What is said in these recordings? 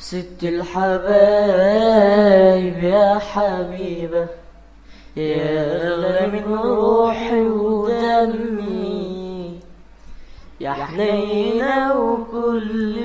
ست الحبايب يا حبيبة يا أغلى من روحي ودمي يا حنينة وكل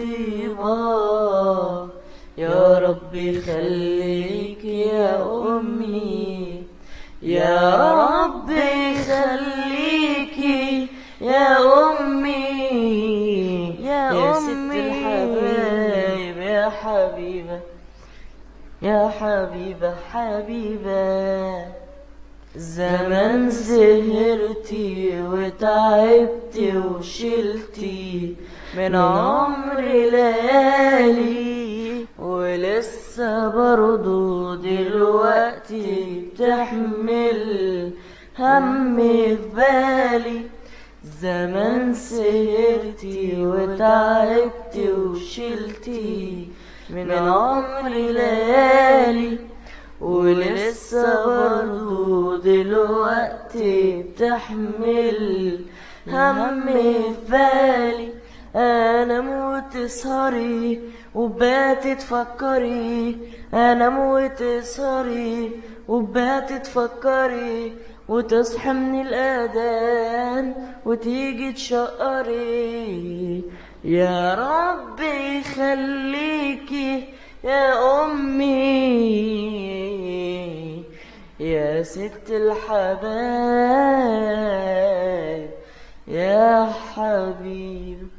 طيبة يا ربي خليك يا أمي يا ربي خليكي يا أمي يا يا ست أمي. الحبايب يا حبيبة يا حبيبة حبيبة زمان سهرتي وتعبتي وشلتي من عمري ليالي ولسه برضو دلوقتي بتحمل همي في بالي زمان سهرتي وتعبتي وشلتي من عمري ليالي ولسه برضو دلوقتي بتحمل همي في بالي انا موت سهري وبات تفكري انا موت سهري وبات تفكري وتصحى من الاذان وتيجي تشقري يا ربي خليكي يا امي يا ست الحبايب يا حبيب